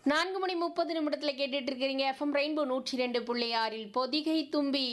நான்கு மணி முப்பது நிமிடத்துல கேட்டுட்டு இருக்கிறீங்க எஃப்எம் ரெயின்போ நூற்றி ரெண்டு புள்ளி ஆறில் பொதிகை தும்பி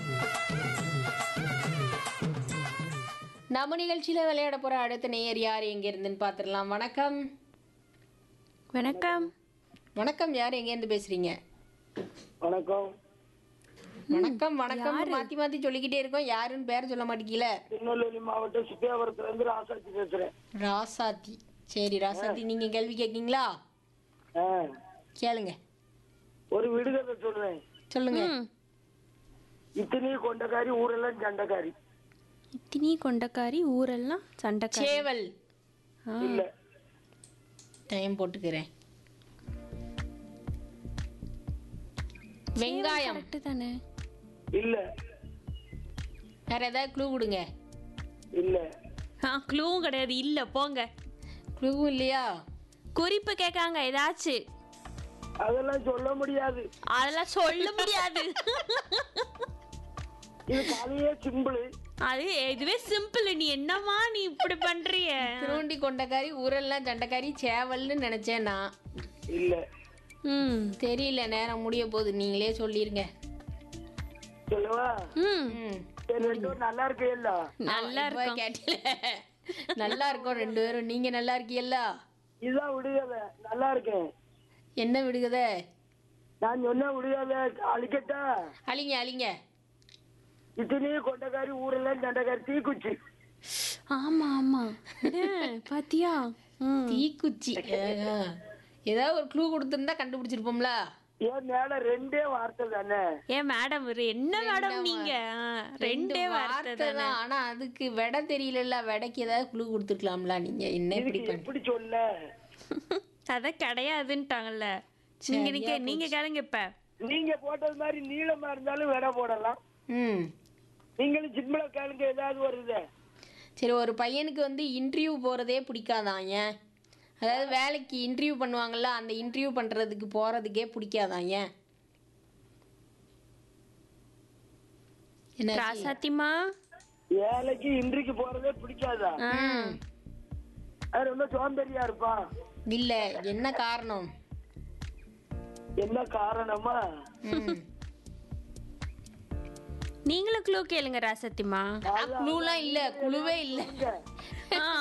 நம்ம நிகழ்ச்சியில விளையாட போற அடுத்த நேயர் யார் எங்க இருந்துன்னு பாத்துடலாம் வணக்கம் வணக்கம் வணக்கம் யார் எங்க இருந்து பேசுறீங்க வணக்கம் வணக்கம் வணக்கம் மாத்தி மாத்தி சொல்லிக்கிட்டே இருக்கோம் யாருன்னு பேர் சொல்ல மாட்டேங்கல திருநெல்வேலி மாவட்டம் சுத்தியாபுரத்துல இருந்து ராசாச்சி பேசுறேன் ராசாத்தி சரி ராசாத்தி நீங்க கேள்வி கேட்கீங்களா ஆ, கேளுங்க ஒரு விடுகதை சொல்றேன் சொல்லுங்க ம். இத்தனி கொண்டக்காரி ஊரெல்லாம் சண்டைக்காரி இத்தினி கொண்டக்காரி ஊரெல்லாம் சண்டைக்காரி சேவல் ஆ. இல்ல டைம் போட்டுக்கிறேன் வெங்காயம் கரெக்ட் தானே இல்ல வேற ஏதாவது க்ளூ கொடுங்க இல்ல ஆ க்ளூவும் கிடையாது இல்ல போங்க க்ளூவும் இல்லையா குறிப்பு கேட்காங்க ஏதாச்சும் அதெல்லாம் சொல்ல முடியாது அதெல்லாம் சொல்ல முடியாது இது கதையே சிம்பிள் அது இதுவே சிம்பிள் நீ என்னம்மா நீ இப்படி பண்றிய திருவண்டி கொண்டக்காரி ஊரெல்லாம் சண்டைக்காரி சேவல்னு நினைச்சேன் நான் இல்ல ம் தெரியல நேரம் முடிய போகுது நீங்களே சொல்லிருங்க சொல்லவா ம் ம் சரி ரெண்டு பேரும் நல்லா இருக்கே இல்ல நல்லா இப்ப இருக்கும் கேட்டீல நல்லா இருக்கோம் ரெண்டு பேரும் நீங்க நல்லா இருக்கீல்ல இதுதான் விடுகதை நல்லா இருக்கேன் என்ன விடுகத நான் சொன்ன விடுகதை அழிக்கட்டா அழிங்க அழிங்க இத்தனி கொண்டக்காரி ஊரெல்லாம் சண்டைக்காரி தீக்குச்சி ஆமா ஆமா ஏன், பாத்தியா ம் தீக்குச்சி ஆ. ஏதாவது ஒரு க்ளூ கொடுத்துருந்தா கண்டுபிடிச்சிருப்போம்ல ஏன் மேல ரெண்டே வார்த்தை தானே ஏன் மேடம் என்ன மேடம் நீங்க ஆ, ரெண்டே வார்த்தை வார்த்தை தான் ஆனா அதுக்கு விடை தெரியல விடைக்கு ஏதாவது க்ளூ கொடுத்துருக்கலாம்ல நீங்க என்ன இப்படி இதுக்கு பண்ணி எப்படி சொல்ல அதான் கிடையாதுன்ட்டாங்கல்ல நீங்க நீங்க நீங்க கேளுங்க இப்ப நீங்க போட்டது மாதிரி நீளமா இருந்தாலும் விட போடலாம் ம் நீங்களும் சிம்பிளா கேளுங்க ஏதாவது வருது சரி ஒரு பையனுக்கு வந்து இன்டர்வியூ போகிறதே பிடிக்காதான் ஏன் அதாவது வேலைக்கு இன்டர்வியூ பண்ணுவாங்கல்ல அந்த இன்டர்வியூ பண்ணுறதுக்கு போகிறதுக்கே பிடிக்காதான் ஏன் என்ன ராசாத்திமா வேலைக்கு இன்றைக்கு போறதே பிடிக்காதா ஆ. அது ரொம்ப சோம்பேறியா இருப்பான் இல்லை என்ன காரணம் என்ன காரணமா ம் நீங்களும் க்ளூ கேளுங்க ராசத்திமா குழுலாம் இல்லை குழுவே இல்லை ஆ